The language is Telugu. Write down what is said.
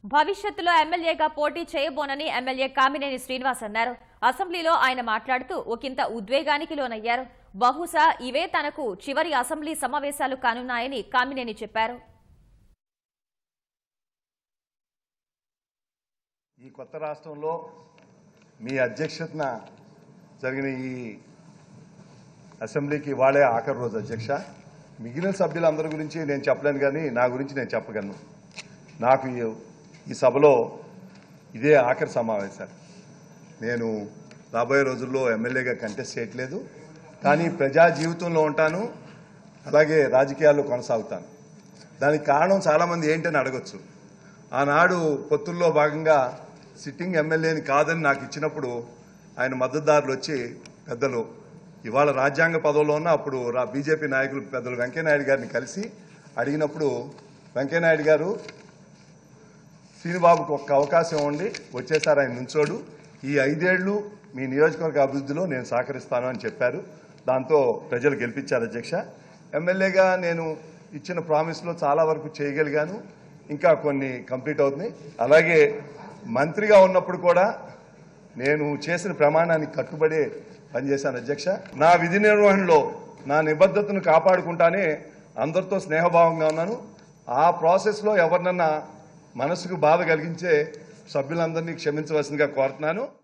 భవిష్యత్తులో ఎమ్మెల్యేగా పోటీ చేయబోనని ఎమ్మెల్యే కామినేని శ్రీనివాస్ అన్నారు అసెంబ్లీలో ఆయన మాట్లాడుతూ ఒకంత ఉద్వేగానికి లోనయ్యారు బహుశా ఇవే తనకు చివరి అసెంబ్లీ సమావేశాలు కానున్నాయని కామినేని చెప్పారు ఈ కొత్త రాష్ట్రంలో మీ అధ్యక్షతన జరిగిన ఈ అసెంబ్లీకి వాళ్ళే ఆఖరి రోజు అధ్యక్ష మిగిలిన సభ్యులందరి గురించి నేను చెప్పలేను కానీ నా గురించి నేను చెప్పగలను నాకు ఈ- ఈ సభలో ఇదే ఆఖరి సమావేశాలు నేను రాబోయే రోజుల్లో ఎమ్మెల్యేగా కంటెస్ట్ చేయట్లేదు కానీ ప్రజా జీవితంలో ఉంటాను అలాగే రాజకీయాల్లో కొనసాగుతాను దానికి కారణం చాలామంది ఏంటని అడగొచ్చు ఆనాడు పొత్తుల్లో భాగంగా సిట్టింగ్ ఎమ్మెల్యేని కాదని నాకు ఇచ్చినప్పుడు ఆయన మద్దతుదారులు వచ్చి పెద్దలు ఇవాళ రాజ్యాంగ పదవిలో ఉన్న అప్పుడు రా బీజేపీ నాయకులు పెద్దలు వెంకయ్యనాయుడు గారిని కలిసి అడిగినప్పుడు వెంకయ్యనాయుడు గారు శ్రీనిబాబుకు ఒక్క అవకాశం ఉండి వచ్చేసారు ఆయన నుంచోడు ఈ ఐదేళ్లు మీ నియోజకవర్గ అభివృద్ధిలో నేను సహకరిస్తాను అని చెప్పారు దాంతో ప్రజలు గెలిపించారు అధ్యక్ష ఎమ్మెల్యేగా నేను ఇచ్చిన ప్రామిస్లో చాలా వరకు చేయగలిగాను ఇంకా కొన్ని కంప్లీట్ అవుతున్నాయి అలాగే మంత్రిగా ఉన్నప్పుడు కూడా నేను చేసిన ప్రమాణానికి కట్టుబడి పనిచేశాను అధ్యక్ష నా విధి నిర్వహణలో నా నిబద్ధతను కాపాడుకుంటానే అందరితో స్నేహభావంగా ఉన్నాను ఆ ప్రాసెస్లో ఎవరినన్నా మనసుకు బాధ కలిగించే సభ్యులందరినీ క్షమించవలసిందిగా కోరుతున్నాను